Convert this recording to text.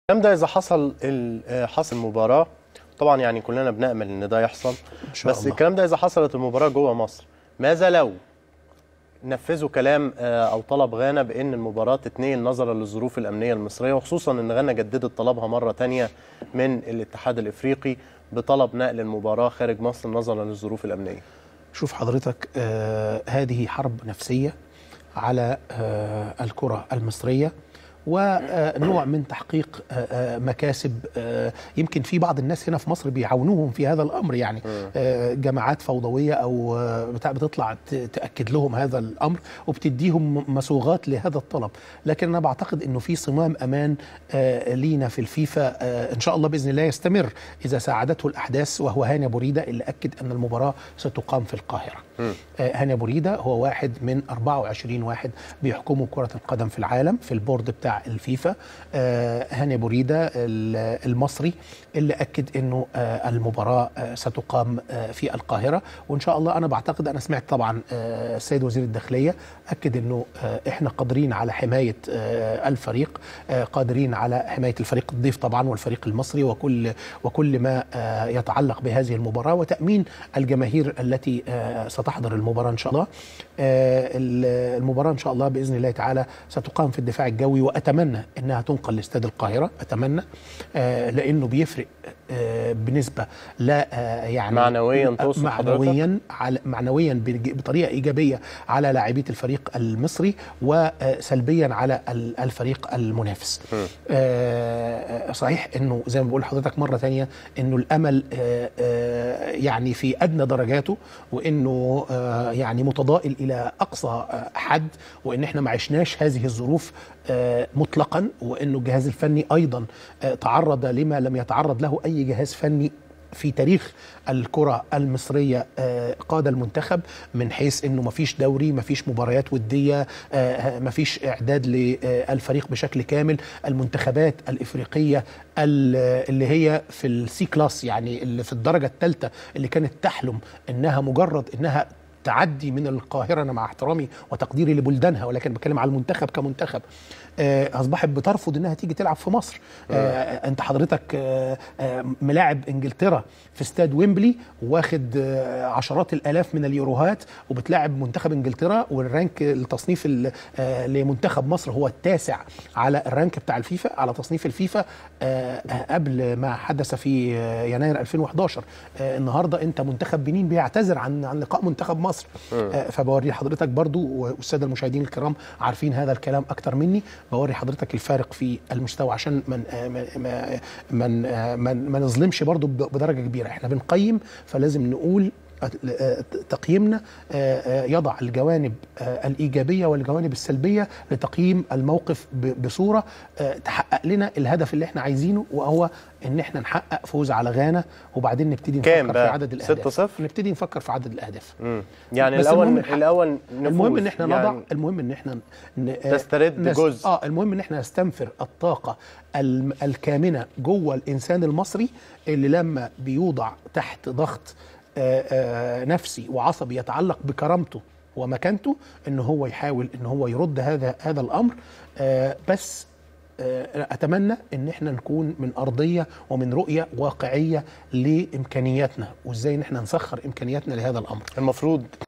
الكلام ده اذا حصل ال- آه، حصل مباراه طبعا يعني كلنا بنامل ان ده يحصل إن شاء بس الله. الكلام ده اذا حصلت المباراه جوه مصر ماذا لو نفذوا كلام آه، او طلب غانا بان المباراه تتنقل نظرا للظروف الامنيه المصريه وخصوصا ان غانا جددت طلبها مره تانية من الاتحاد الافريقي بطلب نقل المباراه خارج مصر نظرا للظروف الامنيه شوف حضرتك آه هذه حرب نفسية على آه الكرة المصرية ونوع من تحقيق آه آه مكاسب آه يمكن في بعض الناس هنا في مصر بيعاونوهم في هذا الامر يعني آه جماعات فوضويه او آه بتاع بتطلع ت- تاكد لهم هذا الامر وبتديهم مسوغات لهذا الطلب لكن انا بعتقد انه في صمام امان آه لينا في الفيفا آه ان شاء الله باذن الله يستمر اذا ساعدته الاحداث وهو هاني ابو ريده اللي اكد ان المباراه ستقام في القاهره آه، هاني ابو ريده هو واحد من 24 واحد بيحكموا كره القدم في العالم في البورد بتاع الفيفا آه، هاني ابو ريده ال- المصري اللي اكد انه آه، المباراه آه، ستقام آه، في القاهره وان شاء الله انا بعتقد انا سمعت طبعا آه، السيد وزير الداخليه اكد انه آه، احنا قادرين على حمايه آه، الفريق آه، قادرين على حمايه الفريق الضيف طبعا والفريق المصري وكل وكل ما آه، يتعلق بهذه المباراه وتامين الجماهير التي آه، ستحضر المباراه ان شاء الله آه، ال- المباراه ان شاء الله باذن الله تعالى ستقام في الدفاع الجوي واتمنى انها تنقل لاستاد القاهره اتمنى آه، لانه بيفرق آه، بنسبه لا آه، يعني معنوياً تقصد معنويا على معنويا بج- بطريقه ايجابيه على لاعبيه الفريق المصري وسلبيا على ال- الفريق المنافس آه، صحيح انه زي ما بقول لحضرتك مره ثانيه انه الامل آه، آه، يعني في ادنى درجاته وانه آه، يعني متضائل الى اقصى آه، حد وان احنا ما عشناش هذه الظروف آه، مطلقا وانه الجهاز الفني ايضا آه، تعرض لما لم يتعرض له اي جهاز فني في تاريخ الكرة المصرية آه، قاد المنتخب من حيث انه مفيش دوري مفيش مباريات ودية آه، مفيش اعداد للفريق بشكل كامل المنتخبات الافريقية ال- اللي هي في السي كلاس يعني اللي في الدرجة الثالثة اللي كانت تحلم انها مجرد انها تعدي من القاهرة أنا مع احترامي وتقديري لبلدانها ولكن بتكلم على المنتخب كمنتخب آه، أصبحت بترفض إنها تيجي تلعب في مصر آه، أنت حضرتك آه، آه، ملاعب إنجلترا في استاد ويمبلي واخد آه، عشرات الآلاف من اليوروهات وبتلاعب منتخب إنجلترا والرانك التصنيف ال- آه، لمنتخب مصر هو التاسع على الرانك بتاع الفيفا على تصنيف الفيفا آه، آه، قبل ما حدث في آه، يناير 2011 آه، النهارده انت منتخب بنين بيعتذر عن عن لقاء منتخب مصر آه، فبوري حضرتك برضو والساده المشاهدين الكرام عارفين هذا الكلام اكتر مني بوري حضرتك الفارق في المستوى عشان من آه، من ما- من آه، من ما نظلمش برضو ب- بدرجه كبيره احنا بنقيم فلازم نقول آه، تقييمنا آه، آه، يضع الجوانب آه، الإيجابية والجوانب السلبية لتقييم الموقف ب- بصورة آه، تحقق لنا الهدف اللي احنا عايزينه وهو ان احنا نحقق فوز على غانا وبعدين نبتدي كام نفكر بقى؟ في عدد الاهداف 6-0 نبتدي نفكر في عدد الاهداف مم. يعني بس الاول المهم الحق- الاول نفوز المهم ان احنا نضع يعني المهم ان احنا ن- آه، تسترد نس- جزء. اه المهم ان احنا نستنفر الطاقه الم- الكامنه جوه الانسان المصري اللي لما بيوضع تحت ضغط آه، آه، نفسي وعصبي يتعلق بكرامته ومكانته ان هو يحاول ان هو يرد هذا هذا الامر آه، بس آه، اتمنى ان احنا نكون من ارضيه ومن رؤيه واقعيه لامكانياتنا وازاي ان احنا نسخر امكانياتنا لهذا الامر المفروض